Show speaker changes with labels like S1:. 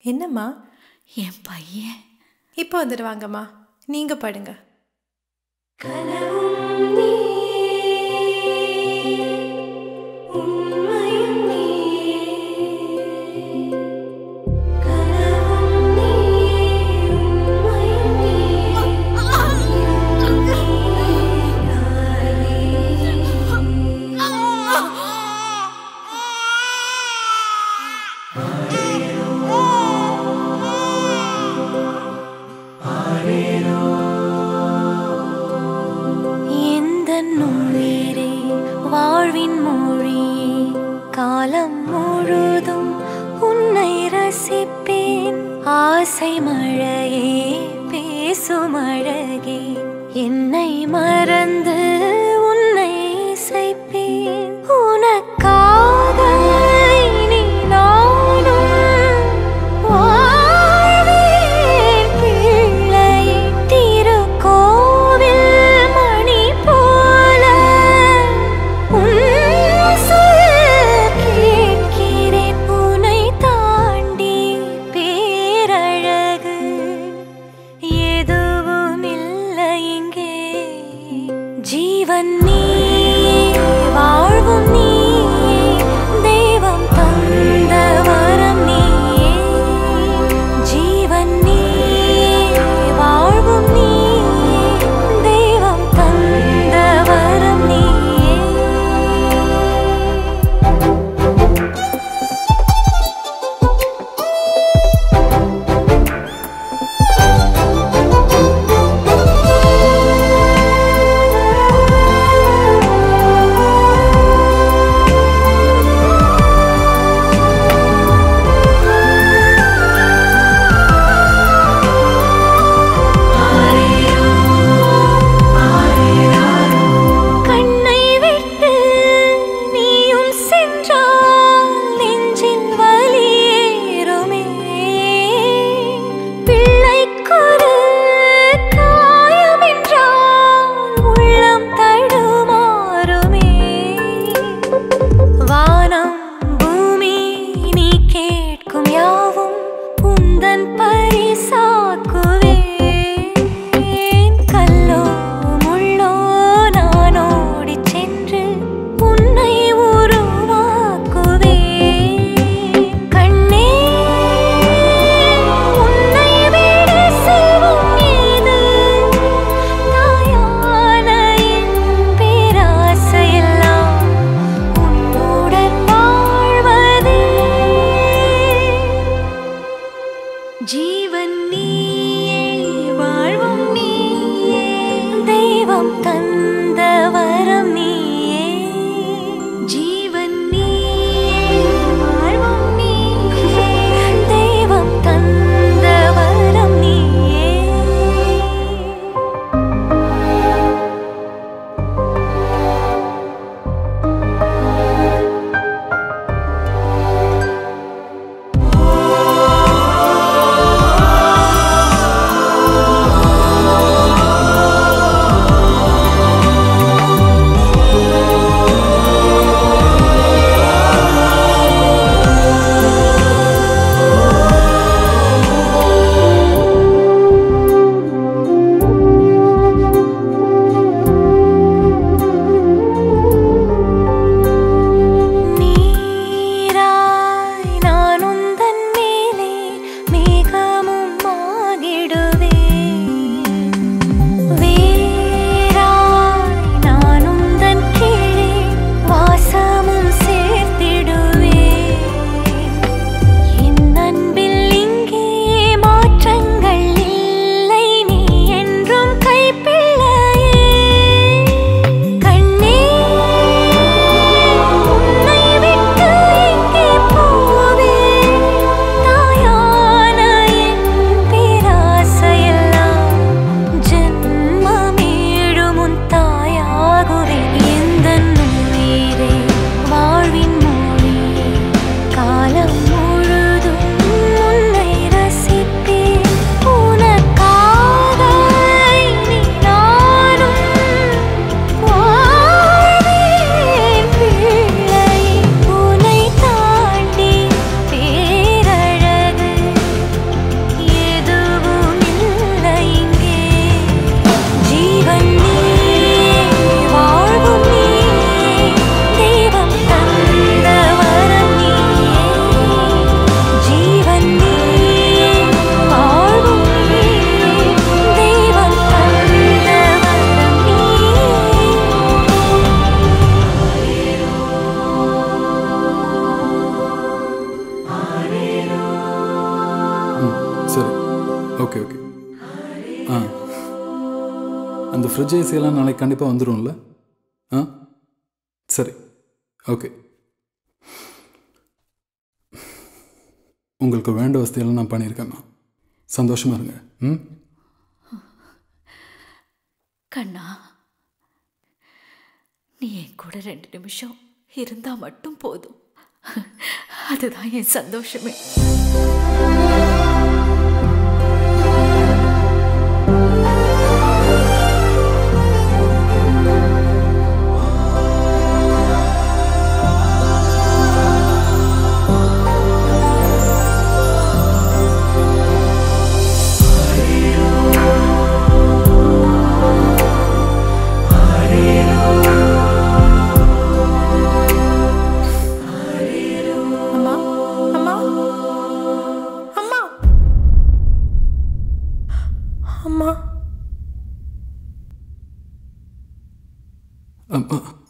S1: என்னம்மா
S2: என் பையன்
S1: இப்போ வந்துடுவாங்கம்மா நீங்கள் படுங்க
S2: எந்த உயிரே வாழ்வின் மொழியே காலம் முழுதும் உன்னை ரசிப்பேன் ஆசை மழையே பேசும் அழகே என்னை மறந்து உன்னை இசைப்பேன் உனக்காக இனி நானும் வாழ்வேன் பிள்ளையே திருக்கோவில் மணி போல உன் சொல் கேட்கிறேன் உன்னை தாண்டி பேரழகு எதுவும் இல்லை இங்கே ஜீவன் நீயே வாழ்வும் நீயே தெய்வம் தந்த வரம் நீயே ஜீவன் நீயே வாழ்வும் நீயே தெய்வம் தந்த வரம் நீயே
S3: ஆ அந்த ஃப்ரிட்ஜ் ஏசியெல்லாம் நாளைக்கு கண்டிப்பாக வந்துடும்ல ஆ சரி ஓகே உங்களுக்கு வேண்ட வசதியெல்லாம் நான் பண்ணியிருக்கேம்மா சந்தோஷமாக இருங்க ம்
S4: கண்ணா நீ என் கூட ரெண்டு நிமிஷம் இருந்தா மட்டும் போதும் அதுதான் என் சந்தோஷமே
S1: அம்மா அம்மா அம்மா அம்மா
S3: அம்மா